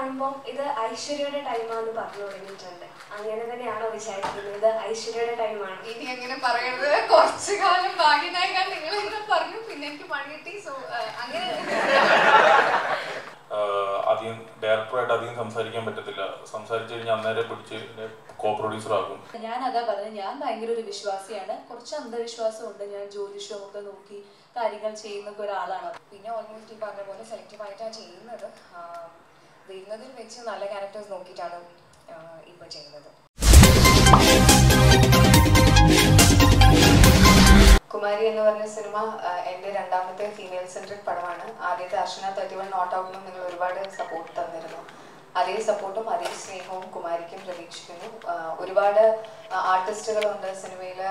കാണുമ്പോൾ ഇത് ഐശ്വര്യയുടെ ടൈമാണെന്ന് പറഞ്ഞു തുടങ്ങിയിട്ടുണ്ട് അങ്ങനെ തന്നെയാണോ വിചാരിക്കുന്നത് ഇത് ഐശ്വര്യയുടെ ടൈമാണ് ഇനി അങ്ങനെ പറയരുത് കുറച്ചു കാലം ഭാഗ്യനായിക്കാൻ നിങ്ങൾ എന്ന് പറഞ്ഞു പിന്നെ എനിക്ക് പണി കിട്ടി സോ അങ്ങനെ ആഹ് അധികം ഡയറക്ടറായിട്ട് അധികം സംസാരിക്കാൻ പറ്റത്തില്ല സംസാരിച്ചു കഴിഞ്ഞാൽ അന്നേരം പിടിച്ച് കോ പ്രൊഡ്യൂസർ ആകും ഞാൻ അതാ പറഞ്ഞത് ഞാൻ ഭയങ്കര ഒരു വിശ്വാസിയാണ് കുറച്ച് അന്ധവിശ്വാസമുണ്ട് ഞാൻ ജ്യോതിഷവും ഒക്കെ നോക്കി കാര്യങ്ങൾ ചെയ്യുന്നൊക്കെ ഒരാളാണ് പിന്നെ ഓൾമോസ്റ്റ് ഈ പറഞ്ഞ പോലെ സെലക്റ്റീവ് ആയിട്ടാണ് ചെയ്യുന്നത് ആഹ് വരുന്നതിൽ വെച്ച് നല്ല ക്യാരക്ടേഴ്സ് നോക്കിയിട്ടാണ് ഇപ്പോൾ ചെയ്യുന്നത് കുമാരി എന്ന് പറഞ്ഞ സിനിമ ആഹ് എൻ്റെ രണ്ടാമത്തെ ഫീമെയിൽ സെൻട്രിക് പടമാണ് ആദ്യത്തെ അർച്ചന തേർട്ടി വൺ നോട്ട് ഔട്ടിനും നിങ്ങൾ ഒരുപാട് സപ്പോർട്ട് തന്നിരുന്നു അതേ സപ്പോർട്ടും അതേ സ്നേഹവും കുമാരിക്കും പ്രതീക്ഷിക്കുന്നു ആഹ് ഒരുപാട് ആർട്ടിസ്റ്റുകളുണ്ട് സിനിമയിൽ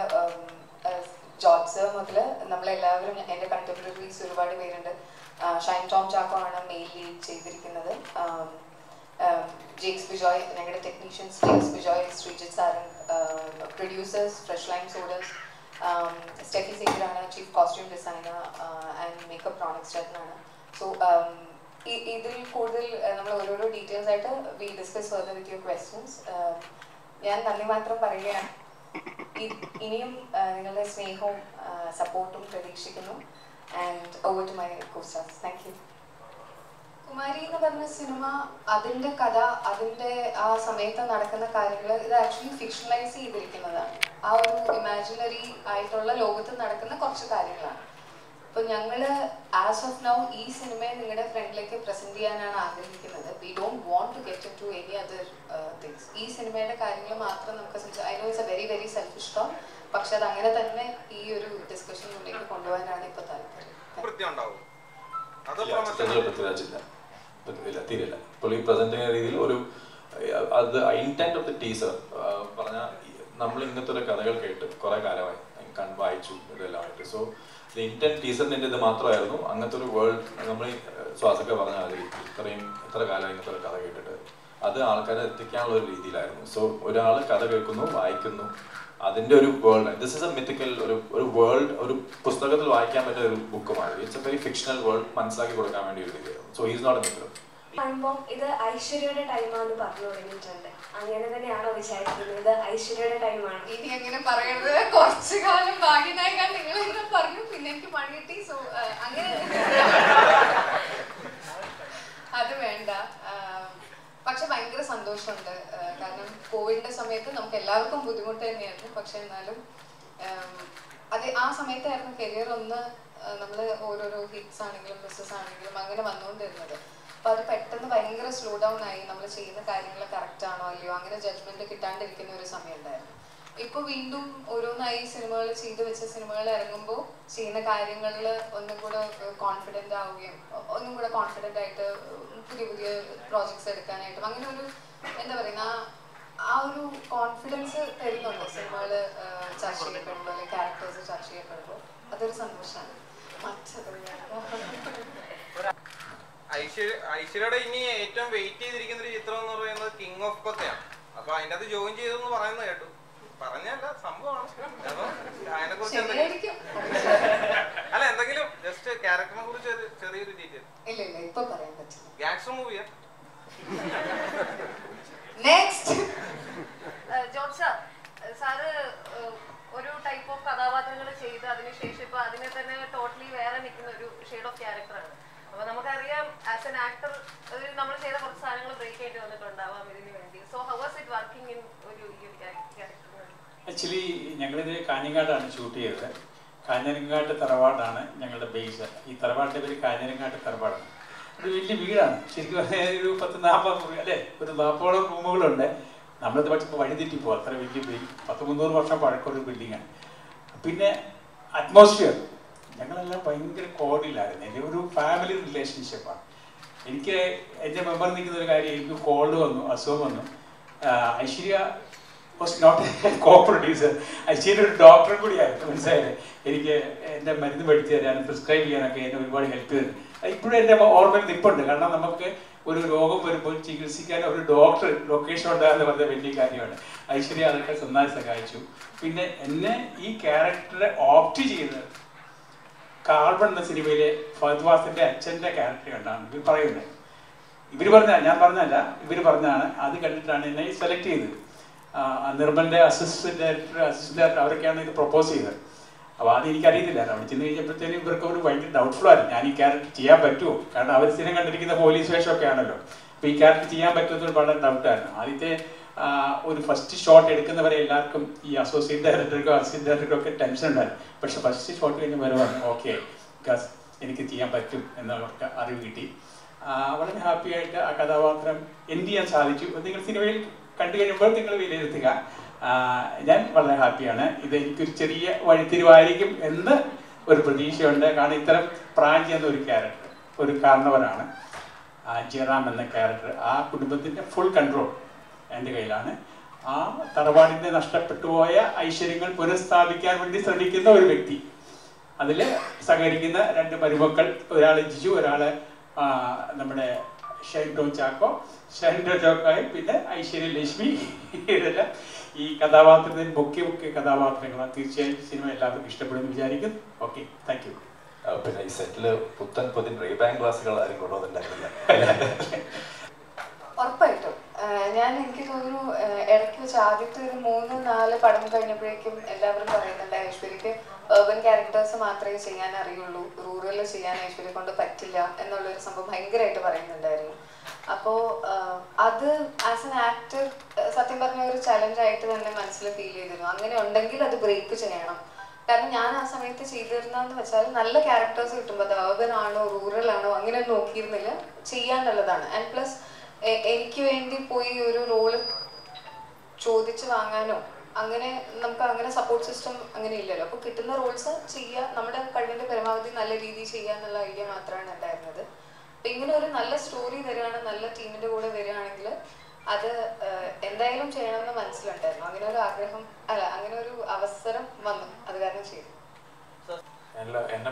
ജോർജ് സർ മുതൽ നമ്മളെല്ലാവരും എൻ്റെ കണ്ടംപററീസ് ഒരുപാട് പേരുണ്ട് ആഹ് ഷൈൻ ടോം ചാക്കോ ആണ് മെയിൽ ലീഡ് ചെയ്തിരിക്കുന്നത് ആം, ആം, ജെയ്ക്സ് ബിജോയ് ഞങ്ങളുടെ technicians Jakes Bejoy Sreejith Saran producers fresh lime sodas Stephy സേവിയറാണ് chief costume designer and makeup products ചേട്ടനാണ് സോ ഇതിൽ കൂടുതൽ നമ്മൾ ഓരോരോ ഡീറ്റെയിൽസ് ആയിട്ട് we discuss further with your questions ഞാൻ നന്ദി മാത്രം പറയുകയാണ് ഇ- ഇനിയും ആ, നിങ്ങളുടെ സ്നേഹവും സപ്പോർട്ടും പ്രതീക്ഷിക്കുന്നു and over to my costars thank you Kumari എന്ന് പറഞ്ഞ സിനിമ അതിന്റെ കഥ അതിന്റെ ആ സമയത്ത് നടക്കുന്ന കാര്യങ്ങൾ ഇത് ആക്ച്വലി ഫിക്ഷണലൈസ് ചെയ്തിരിക്കുന്നതാണ് ആ ഒരു ഇമാജിനറി ആയിട്ടുള്ള ലോകത്ത് നടക്കുന്ന കുറച്ച് കാര്യങ്ങളാണ് അപ്പൊ ഞങ്ങള് ആസ് ഓഫ് നൗ ഈ സിനിമയെ നിങ്ങളുടെ ഫ്രണ്ടിലേക്ക് പ്രസന്റ് ചെയ്യാനാണ് ആഗ്രഹിക്കുന്നത് we don't want to get to any other things ഈ സിനിമയുടെ കാര്യങ്ങൾ മാത്രം നമുക്ക് സംസാരിക്കാം I know it's a very very selfish tone പക്ഷെ അത് അങ്ങനെ തന്നെ ഈ ഒരു ഡിസ്കഷൻ മുന്നേക്ക് കൊണ്ടുപോകാനാണ് ഇപ്പൊ താല്പര്യം വൃത്തി ഉണ്ടാവും അത് ഇല്ല, പ്രൊമോഷൻ ചിത്രത്തില് പൃഥ്വിരാജില്ല ഇല്ല തീരില്ല പുള്ളി പ്രസന്റ് ചെയ്യുന്ന രീതിയിൽ ഒരു അഹ് അത് ഇന്റന്റ് ഓഫ് ദി ടീസർ പറഞ്ഞ നമ്മൾ ഇങ്ങനത്തെ ഒരു കഥകൾ കേട്ട് കുറെ കാലമായി കൺ വായിച്ചു ഇതെല്ലാമായിട്ട് സോ ദി ഇന്റന്റ് ടീസറിന്റെ ഇത് മാത്രമായിരുന്നു അങ്ങനത്തെ ഒരു വേൾഡ് നമ്മൾ ശ്വാസൊക്കെ പറഞ്ഞ മാതിരി ഇത്രയും എത്ര കാലം ഇങ്ങനത്തെ ഒരു കഥ കേട്ടിട്ട് അത് ആൾക്കാരെ എത്തിക്കാനുള്ള ഒരു രീതിയിലായിരുന്നു സോ ഒരാൾ കഥ കേൾക്കുന്നു വായിക്കുന്നു അതിന്റെ ഒരു world this is a mythical ഒരു ഒരു വേൾഡ് ഒരു പുസ്തകത്തിൽ വായിക്കാൻ പറ്റിയ ഒരു ബുക്ക് മാതിരി it's a very fictional world മനസ്സിലാക്കി കൊടുക്കാൻ വേണ്ടി ഒരു രീതിയായിരുന്നു so is not a mythical കാണുമ്പോൾ ഇത് ഐശ്വര്യയുടെ ടൈമാണെന്ന് പറഞ്ഞു തുടങ്ങിയിട്ടുണ്ട് അങ്ങനെ തന്നെയാണോ വിചാരിക്കുന്നത് ഇത് ഐശ്വര്യയുടെ ടൈമാണ് ഇനി അങ്ങനെ പറയരുത് കുറച്ചു കാലം ഭാഗ്യനായിക്കാൻ നിങ്ങൾ എന്ന് പറഞ്ഞു പിന്നെ എനിക്ക് പണി കിട്ടി സോ അങ്ങനെ അത് വേണ്ട ആഹ് പക്ഷെ ഭയങ്കര സന്തോഷമുണ്ട് ആഹ് കാരണം കോവിഡിന്റെ സമയത്ത് നമുക്ക് എല്ലാവർക്കും ബുദ്ധിമുട്ട് തന്നെയായിരുന്നു പക്ഷെ എന്നാലും ആഹ് അത് ആ സമയത്തായിരുന്നു കരിയർ ഒന്ന് നമ്മൾ ഓരോരോ ഹിറ്റ്സ് ആണെങ്കിലും മിസ്സസ് ആണെങ്കിലും അങ്ങനെ വന്നുകൊണ്ടിരുന്നത് അപ്പൊ അത് പെട്ടെന്ന് ഭയങ്കര സ്ലോ ഡൗൺ ആയി നമ്മൾ ചെയ്യുന്ന കാര്യങ്ങൾ കറക്റ്റ് ആണോ അല്ലയോ അങ്ങനെ ജഡ്ജ്മെന്റ് കിട്ടാണ്ടിരിക്കുന്ന ഒരു സമയം ഉണ്ടായിരുന്നു ഇപ്പൊ വീണ്ടും ഓരോന്നായി സിനിമകൾ ചെയ്തു വെച്ച സിനിമകൾ ഇറങ്ങുമ്പോൾ ചെയ്യുന്ന കാര്യങ്ങളിൽ ഒന്നും കൂടെ കോൺഫിഡന്റ് ആവുകയും ഒ- ഒന്നും കൂടെ കോൺഫിഡന്റ് ആയിട്ട് പുതിയ പുതിയ പ്രോജക്ട്സ് എടുക്കാനായിട്ടും അങ്ങനെ ഒരു എന്താ പറയുന്ന ആ- ആ ഒരു കോൺഫിഡൻസ് തരുന്നുണ്ട് സിനിമകൾ ചർച്ച ചെയ്യപ്പെടുമ്പോൾ അല്ലെങ്കിൽ ക്യാരക്ടേഴ്സ് ചർച്ച ചെയ്യപ്പെടുമ്പോൾ അതൊരു സന്തോഷമാണ് മറ്റത് ഐശ്വര്യ ഐശ്വര്യയുടെ ഇനി ഏറ്റവും വെയിറ്റ് ചെയ്തിരിക്കുന്ന ഒരു ചിത്രം എന്ന് പറയുന്നത് കിങ് ഓഫ് കൊത്തയാണ് അപ്പൊ അതിന്റെ അത് ജോയിൻ ചെയ്തെന്ന് പറയുന്നത് കേട്ടു പറഞ്ഞല്ല സംഭവമാണ് അപ്പൊ അതിനെ കുറിച്ച് എന്തെങ്കിലും ശരിയായിരിക്കും അല്ല എന്തെങ്കിലും ജസ്റ്റ് ക്യാരക്ടറിനെ കുറിച്ച് ഒരു ചെറിയൊരു ഡീറ്റെയിൽ ഇല്ല ഇല്ല ഇപ്പൊ പറയാൻ പറ്റില്ല ഗാങ്സ്റ്റർ മൂവിയാ നെക്സ്റ്റ് ജോർജ് സാർ സാറ് ഏഹ്, ഒരു ടൈപ്പ് ഓഫ് കഥാപാത്രങ്ങൾ ചെയ്ത് അതിനുശേഷം ഇപ്പൊ അതിനെ തന്നെ ടോട്ടലി വേറെ നിൽക്കുന്ന ഒരു ഷെയ്ഡ് ഓഫ് ക്യാരക്ടറാണ് അപ്പൊ നമുക്കറിയാം ആസ് എൻ ആക്ടർ നമ്മൾ ചെയ്ത കുറച്ച് സാധനങ്ങൾ ബ്രേക്ക് ചെയ്യേണ്ടി വന്നിട്ടുണ്ടാവാം ഇതിന് വേണ്ടി so how was it working in ഒരു ഈ ഒരു ക്യാരക്ടറിന് ആക്ച്വലി ഞങ്ങളിത് കാഞ്ഞങ്ങാടാണ് ഷൂട്ട് ചെയ്തത് കാഞ്ഞിരങ്ങാട്ട് തറവാടാണ് ഞങ്ങളുടെ ബേസ് ഈ തറവാടിൻ്റെ പേര് കാഞ്ഞിരങ്ങാട്ട് തറവാടാണ് ഒരു വലിയ വീടാണ് ശരിക്കും പറഞ്ഞാൽ ഒരു പത്ത് നാൽപ്പത് മുറി അല്ലേ ഒരു നാൽപ്പോളം റൂമുകളുണ്ട് നമ്മളത് പഠിച്ചപ്പോൾ വഴി തെറ്റിപ്പോ അത്ര വലിയ ബിൽഡിംഗ് പത്ത് മുന്നൂറ് വർഷം പഴക്കമുള്ള ബിൽഡിങ്ങാണ് പിന്നെ അറ്റ്മോസ്ഫിയർ ഞങ്ങളെല്ലാം ഭയങ്കര കോഡിലായിരുന്നു എൻ്റെ ഒരു ഫാമിലി റിലേഷൻഷിപ്പാണ് എനിക്ക് എൻ്റെ മെമ്പർ നിൽക്കുന്ന ഒരു കാര്യം എനിക്ക് കോൾഡ് വന്നു അസുഖം വന്നു ah Aishwarya was not co producer Aishwarya ഒരു ഡോക്ടർ കൂടിയായിരുന്നു മനസ്സിലായില്ലേ എനിക്ക് എൻ്റെ മരുന്ന് മേടിച്ച് തരാനും പ്രിസ്ക്രൈബ് ചെയ്യാനൊക്കെ എന്നെ ഒരുപാട് ഹെൽപ്പ് ചെയ്തു ഇപ്പോഴും എൻ്റെ ഓർമ്മയിൽ നിൽപ്പുണ്ട് കാരണം നമുക്ക് ഒരു രോഗം വരുമ്പോൾ ചികിത്സിക്കാൻ ഒരു ഡോക്ടർ ലൊക്കേഷൻ ഉണ്ടാകുന്ന പറഞ്ഞ വലിയ കാര്യമാണ് ഐശ്വര്യ അതൊക്കെ നന്നായി സഹായിച്ചു പിന്നെ എന്നെ ഈ ക്യാരക്ടറെ ഓപ്റ്റ് ചെയ്തത് കാർബൺ എന്ന സിനിമയിലെ ഫഹദ്വാസിന്റെ അച്ഛന്റെ ക്യാരക്ടർ കണ്ടാണ് ഇത് പറയുന്നത് ഇവർ പറഞ്ഞ ഞാൻ പറഞ്ഞല്ല ഇവർ പറഞ്ഞതാണ് അത് കണ്ടിട്ടാണ് എന്നെ സെലക്ട് ചെയ്തത് ആ, നിർമ്മലിൻ്റെ അസിസ്റ്റന്റ് ഡയറക്ടർ അസിസ്റ്റന്റ് ഡയറക്ടർ അവരൊക്കെയാണ് ഇത് പ്രപ്പോസ് ചെയ്തത് അപ്പോൾ അത് എനിക്കറിയത്തില്ല അവിടെ ചെന്ന് കഴിഞ്ഞപ്പോഴത്തേനും ഇവർക്ക് ഒരു ഭയങ്കര ഡൗട്ട്ഫുൾ ആയിരുന്നു ഞാൻ ഈ ക്യാരക്ടർ ചെയ്യാൻ പറ്റുമോ കാരണം അവർ സ്ഥിരം കണ്ടിരിക്കുന്ന പോലീസ് വേഷമൊക്കെ ആണല്ലോ അപ്പോൾ ഈ ക്യാരക്ടർ ചെയ്യാൻ പറ്റുമെന്ന് വളരെ ഡൗട്ടായിരുന്നു ആദ്യത്തെ ആ, ഒരു ഫസ്റ്റ് ഷോട്ട് എടുക്കുന്നവരെ എല്ലാവർക്കും ഈ അസോസിയേറ്റ് ഡയറക്ടർക്കോ അസിസ്റ്റന്റ് ഡയറക്ടർക്കോ ഒക്കെ ടെൻഷൻ ഉണ്ടായിരുന്നു പക്ഷെ ഫസ്റ്റ് ഷോട്ട് കഴിഞ്ഞ് വരുവാണ് ഓക്കെ ബിക്കോസ് എനിക്ക് ചെയ്യാൻ പറ്റും എന്നവർക്ക് അറിവ് കിട്ടി ആ, വളരെ ഹാപ്പി ആയിട്ട് ആ കഥാപാത്രം എന്ത് ചെയ്യാൻ സാധിച്ചു അത് നിങ്ങൾ സിനിമയിൽ കണ്ടു കഴിയുമ്പോൾ നിങ്ങൾ വിലയിരുത്തുക ആ, ഞാൻ വളരെ ഹാപ്പിയാണ് ഇത് എനിക്കൊരു ചെറിയ വഴിത്തിരിവായിരിക്കും എന്ന് ഒരു പ്രതീക്ഷയുണ്ട് കാരണം ഇത്തരം പ്രാഞ്ചി എന്ന ഒരു ക്യാരക്ടർ ഒരു കാരണവരാണ് ആ ജയറാം എന്ന ക്യാരക്ടർ ആ കുടുംബത്തിൻ്റെ ഫുൾ കൺട്രോൾ എൻ്റെ കയ്യിലാണ് ആ തറവാടിൻ്റെ നഷ്ടപ്പെട്ടു പോയ ഐശ്വര്യങ്ങൾ പുനഃസ്ഥാപിക്കാൻ വേണ്ടി ശ്രമിക്കുന്ന ഒരു വ്യക്തി അതിൽ സഹകരിക്കുന്ന രണ്ട് മരുമക്കൾ ഒരാൾ ജിജു ഒരാൾ നമ്മുടെ ഷൈൻ ടോം ചാക്കോ ഷൈൻ ടോം ചാക്കോയും പിന്നെ ഐശ്വര്യ ലക്ഷ്മി ഇതെല്ലാം ഈ കഥാപാത്രത്തിന് മുഖ്യ മുഖ്യ കഥാപാത്രങ്ങളാണ് തീർച്ചയായും സിനിമ എല്ലാവർക്കും ഇഷ്ടപ്പെടുമെന്ന് വിചാരിക്കും ഓക്കെ താങ്ക് യു ആ, പിന്നെ ഈ സെറ്റില് പുത്തൻ പുതിൻ റീബാങ് ക്ലാസ്സുകൾ ആരും കൊണ്ടുവന്നിട്ടുണ്ടായിരുന്നില്ല ഉറപ്പായിട്ടും ആഹ് ഞാൻ എനിക്ക് തോന്നുന്നു ആഹ് ഇടയ്ക്ക് വെച്ച് ആദ്യത്തെ ഒരു മൂന്ന് നാല് പടം കഴിഞ്ഞപ്പോഴേക്കും എല്ലാവരും പറയുന്നുണ്ട് ഐശ്വര്യക്ക് urban ക്യാരക്ടേഴ്സ് മാത്രമേ ചെയ്യാൻ അറിയുള്ളൂ റൂറൽ ചെയ്യാൻ ഐശ്വര്യ കൊണ്ട് പറ്റില്ല എന്നുള്ളൊരു സംഭവം ഭയങ്കരമായിട്ട് പറയുന്നുണ്ടായിരുന്നു അപ്പോൾ അത് ആസ് എൻ ആക്ടർ സത്യം പറഞ്ഞ ഒരു ചലഞ്ച് ആയിട്ട് തന്നെ മനസ്സിൽ ഫീൽ ചെയ്തിരുന്നു അങ്ങനെ ഉണ്ടെങ്കിൽ അത് ബ്രേക്ക് ചെയ്യണം കാരണം ഞാൻ ആ സമയത്ത് ചെയ്തിരുന്നതെന്ന് വെച്ചാൽ നല്ല ക്യാരക്ടേഴ്സ് കിട്ടുമ്പോൾ അത് urban ആണോ റൂറൽ ആണോ അങ്ങനെ നോക്കിയിരുന്നില്ല ചെയ്യാന്നുള്ളതാണ് ആൻഡ് പ്ലസ് എനിക്ക് വേണ്ടി പോയി ഒരു റോള് ചോദിച്ചു വാങ്ങാനോ അങ്ങനെ നമുക്ക് അങ്ങനെ സപ്പോർട്ട് സിസ്റ്റം അങ്ങനെ ഇല്ലല്ലോ അപ്പോൾ കിട്ടുന്ന റോൾസ് ചെയ്യുക നമ്മുടെ കഴിവിന്റെ പരമാവധി നല്ല രീതിയിൽ ചെയ്യുക എന്നുള്ള ഐഡിയ മാത്രമാണ് ഉണ്ടായിരുന്നത് അപ്പം ഇങ്ങനെ ഒരു നല്ല സ്റ്റോറി തരികയാണ് നല്ല ടീമിന്റെ കൂടെ വരികയാണെങ്കിൽ അത് ഏഹ്, എന്തായാലും ചെയ്യണമെന്ന് മനസ്സിലുണ്ടായിരുന്നു അങ്ങനെ ഒരു ആഗ്രഹം അല്ല അങ്ങനെ ഒരു അവസരം വന്നു അത് കാരണം ചെയ്തു എന്നെ എന്നെ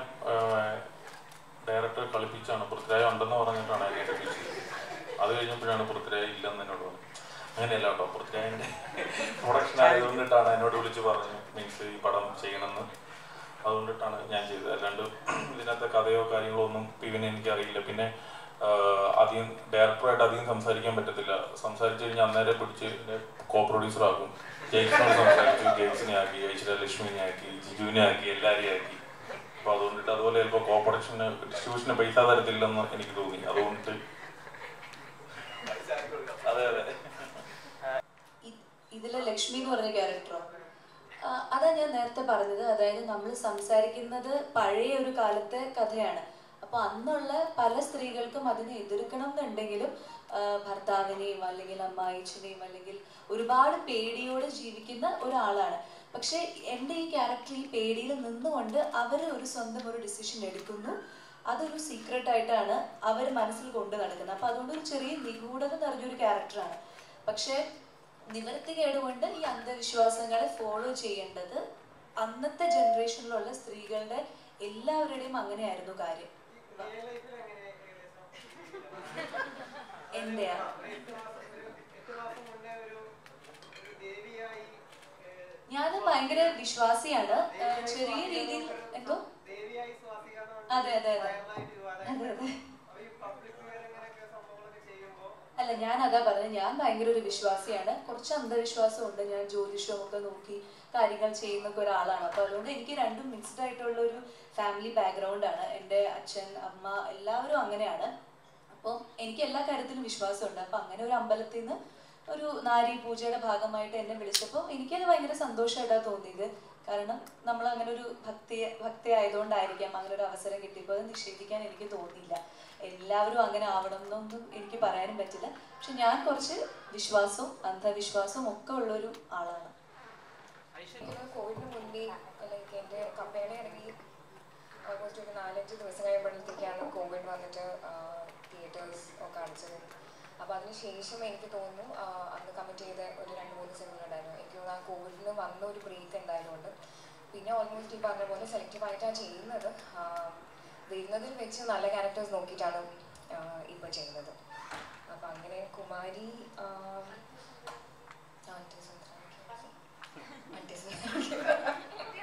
ഡയറക്ടർ കളിപ്പിച്ചാണ് പൃഥ്വിരാജ് ഉണ്ടെന്ന് പറഞ്ഞിട്ടാണ് എന്നെ കളിപ്പിച്ചത് അത് കഴിഞ്ഞപ്പോഴാണ് പൃഥ്വിരാജ് ഇല്ലെന്ന് എന്നോട് പറഞ്ഞു അങ്ങനെയല്ല കേട്ടോ പൃഥ്വിരാജിന്റെ പ്രൊഡക്ഷൻ ആയതുകൊണ്ടിട്ടാണ് എന്നോട് വിളിച്ച് പറഞ്ഞു മീൻസ് ഈ പടം ചെയ്യണമെന്ന് അതുകൊണ്ടിട്ടാണ് ഞാൻ ചെയ്തത് അല്ലാണ്ട് ഇതിനകത്തെ കഥയോ കാര്യങ്ങളോ ഒന്നും പിന്നെ എനിക്കറിയില്ല പിന്നെ ആഹ്, അധികം ഡയറക്ടറായിട്ട് അധികം സംസാരിക്കാൻ പറ്റത്തില്ല സംസാരിച്ചു കഴിഞ്ഞാൽ അന്നേരം പിടിച്ച് കോ പ്രൊഡ്യൂസർ ആക്കും ജെയ്സിനോട് സംസാരിച്ചു ജെയ്സിനെ ആക്കി ഐശ്വര്യ ലക്ഷ്മിനെ ആക്കി ജിജുവിനെ ആക്കി എല്ലാവരെയും ആക്കി അപ്പൊ അതുകൊണ്ടിട്ട് അതുപോലെ ചിലപ്പോൾ കോ പ്രൊഡക്ഷന് ഡിസ്ട്രിബ്യൂഷന് പൈസ തരത്തില്ലെന്ന് എനിക്ക് തോന്നി അതുകൊണ്ട് അതെ അതെ ഇ- ഇതിലെ ലക്ഷ്മി എന്ന് പറഞ്ഞ ക്യാരക്ടറോ ആ, അതാ ഞാൻ നേരത്തെ പറഞ്ഞത് അതായത് നമ്മൾ സംസാരിക്കുന്നത് പഴയ ഒരു കാലത്തെ കഥയാണ് അപ്പൊ അന്നുള്ള പല സ്ത്രീകൾക്കും അതിനെ എതിർക്കണം എന്നുണ്ടെങ്കിലും ആ, ഭർത്താവിനെയും അല്ലെങ്കിൽ അമ്മായിച്ചനെയും അല്ലെങ്കിൽ ഒരുപാട് പേടിയോടെ ജീവിക്കുന്ന ഒരാളാണ് പക്ഷെ എൻ്റെ ഈ ക്യാരക്ടർ ഈ പേടിയിൽ നിന്നുകൊണ്ട് അവർ ഒരു സ്വന്തം ഒരു ഡിസിഷൻ എടുക്കുന്നു അതൊരു സീക്രട്ട് ആയിട്ടാണ് അവർ മനസ്സിൽ കൊണ്ട് നടക്കുന്നത് അപ്പൊ അതുകൊണ്ട് ഒരു ചെറിയ നിഗൂഢത നിറഞ്ഞൊരു ക്യാരക്ടറാണ് പക്ഷേ നിവർത്തി കേടുകൊണ്ട് ഈ അന്ധവിശ്വാസങ്ങളെ ഫോളോ ചെയ്യേണ്ടത് അന്നത്തെ ജനറേഷനിലുള്ള സ്ത്രീകളുടെ എല്ലാവരുടെയും അങ്ങനെയായിരുന്നു കാര്യം എന്റെയാ ഞാൻ ഭയങ്കര വിശ്വാസിയാണ് ഏഹ് ചെറിയ രീതിയിൽ എന്തോ അതെ അതെ അതെ അതെ അതെ അല്ല ഞാൻ അതാ പറഞ്ഞത് ഞാൻ ഭയങ്കര ഒരു വിശ്വാസിയാണ് കുറച്ച് അന്ധവിശ്വാസം ഉണ്ട് ഞാൻ ജ്യോതിഷവും ഒക്കെ നോക്കി കാര്യങ്ങൾ ചെയ്യുന്നൊക്കെ ഒരാളാണ് അപ്പൊ അതുകൊണ്ട് എനിക്ക് രണ്ടും മിക്സ്ഡ് ആയിട്ടുള്ള ഒരു ഫാമിലി ബാക്ക്ഗ്രൗണ്ട് ആണ് എൻ്റെ അച്ഛൻ അമ്മ എല്ലാവരും അങ്ങനെയാണ് അപ്പം എനിക്ക് എല്ലാ കാര്യത്തിലും വിശ്വാസമുണ്ട് അപ്പൊ അങ്ങനെ ഒരു അമ്പലത്തിൽ നിന്ന് ഒരു നാരി പൂജയുടെ ഭാഗമായിട്ട് എന്നെ വിളിച്ചപ്പോൾ എനിക്കത് ഭയങ്കര സന്തോഷമായിട്ടാണ് തോന്നിയത് കാരണം നമ്മൾ അങ്ങനെ ഒരു ഭക്തി ഭക്തി ആയതുകൊണ്ടായിരിക്കാം അങ്ങനെ ഒരു അവസരം കിട്ടിയപ്പോൾ അത് നിഷേധിക്കാൻ എനിക്ക് തോന്നിയില്ല എല്ലാവരും അങ്ങനെ ആവണം എന്നൊന്നും എനിക്ക് പറയാനും പറ്റില്ല പക്ഷെ ഞാൻ കുറച്ച് വിശ്വാസവും അന്ധവിശ്വാസവും ഒക്കെ ഉള്ളൊരു ആളാണ് എനിക്ക് കോവിഡിന് മുന്നേ ലൈക്ക് എൻ്റെ കമ്പനിയുടെ ഇടയിൽ ഓൾമോസ്റ്റ് ഒരു നാലഞ്ച് ദിവസം കഴിയുമ്പോഴത്തേക്കാണ് കോവിഡ് വന്നിട്ട് തിയേറ്റേഴ്സ് ഒക്കെ അടച്ചത് അപ്പോൾ അതിന് ശേഷം എനിക്ക് തോന്നുന്നു ആ, അന്ന് കമ്മിറ്റ് ചെയ്ത ഒരു രണ്ട് മൂന്ന് സിനിമകളുണ്ടായിരുന്നു എനിക്ക് തോന്നുന്നു ആ കോവിഡിന് വന്ന ഒരു ബ്രേക്ക് ഉണ്ടായതുകൊണ്ട് പിന്നെ ഓൾമോസ്റ്റ് ഈ പറഞ്ഞ പോലെ സെലക്റ്റീവ് ആയിട്ടാണ് ചെയ്യുന്നത് ആ, വരുന്നതിൽ വെച്ച് നല്ല ക്യാരക്ടേഴ്സ് നോക്കിയിട്ടാണ് ഇപ്പോൾ ചെയ്യുന്നത് അപ്പം അങ്ങനെ കുമാരി ആ, ആൻറ്റി സുന്ദരാങ്കി. ആൻറ്റി സുന്ദരാങ്കി.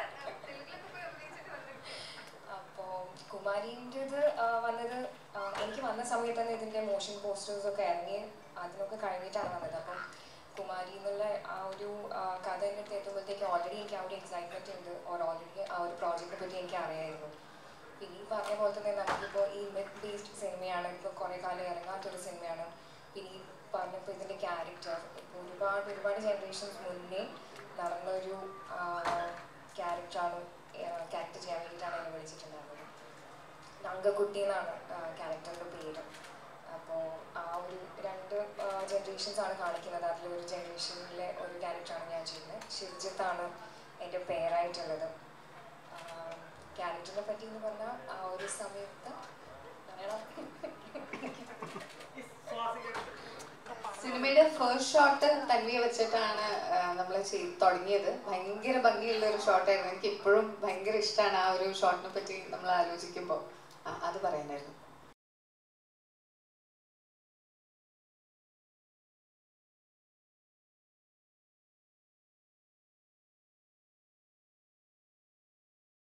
അപ്പോൾ കുമാരീൻ്റെത് വന്നത് ആ, എനിക്ക് എനിക്ക് വന്ന സമയത്ത് തന്നെ ഇതിൻ്റെ മോഷൻ പോസ്റ്റേഴ്സ് ഒക്കെ ഇറങ്ങി അതിനൊക്കെ കഴിഞ്ഞിട്ടാണ് വന്നത് അപ്പം കുമാരി എന്നുള്ള ആ ഒരു ആ, കഥ എൻ്റെ അടുത്ത് എത്തുമ്പോഴത്തേക്ക് ഓൾറെഡി എനിക്ക് ആ ഒരു എക്സൈറ്റ്മെൻറ്റ് ഉണ്ട് ഓർ ഓൾറെഡി ആ ഒരു പ്രോജക്റ്റിനെ പറ്റി എനിക്ക് അറിയായിരുന്നു പിന്നെ ഈ പറഞ്ഞ പോലെ തന്നെ നമുക്കിപ്പോൾ ഈ മിത്ത് ബേസ്ഡ് സിനിമയാണ് ഇപ്പോൾ കുറേ കാലം ഇറങ്ങാത്തൊരു സിനിമയാണ് പിന്നെ ഈ പറഞ്ഞപ്പോൾ ഇതിൻ്റെ ക്യാരക്ടർ ഇപ്പോൾ ഒരുപാട് ഒരുപാട് ജനറേഷൻസ് മുന്നേ നടന്നൊരു ക്യാരക്ടറാണ് ക്യാരക്ടർ ചെയ്യാൻ വേണ്ടിയിട്ടാണ് എന്നെ വിളിച്ചിട്ടുണ്ടായിരുന്നത് നങ്കക്കുട്ടി എന്നാണ് ക്യാരക്ടറിൻ്റെ പേര് അപ്പോൾ ആ ഒരു രണ്ട് ജനറേഷൻസ് ആണ് കാണിക്കുന്നത് അതിലൊരു ജനറേഷനിലെ ഒരു ക്യാരക്ടറാണ് ഞാൻ ചെയ്യുന്നത് ഷിർജിത്താണ് എൻ്റെ പേരായിട്ടുള്ളത് ക്യാരക്ടറിനെ പറ്റി എന്ന് പറഞ്ഞാൽ ആ ഒരു സമയത്ത് പറയണം സിനിമയുടെ ഫസ്റ്റ് ഷോട്ട് തന്വിയെ വെച്ചിട്ടാണ് നമ്മൾ ചെയ്ത് തുടങ്ങിയത് ഭയങ്കര ഭംഗിയുള്ള ഒരു ഷോട്ടായിരുന്നു എനിക്ക് ഇപ്പോഴും ഭയങ്കര ഇഷ്ടമാണ് ആ ഒരു ഷോട്ടിനെ പറ്റി നമ്മൾ ആലോചിക്കുമ്പോൾ അത് പറയാനായിരുന്നു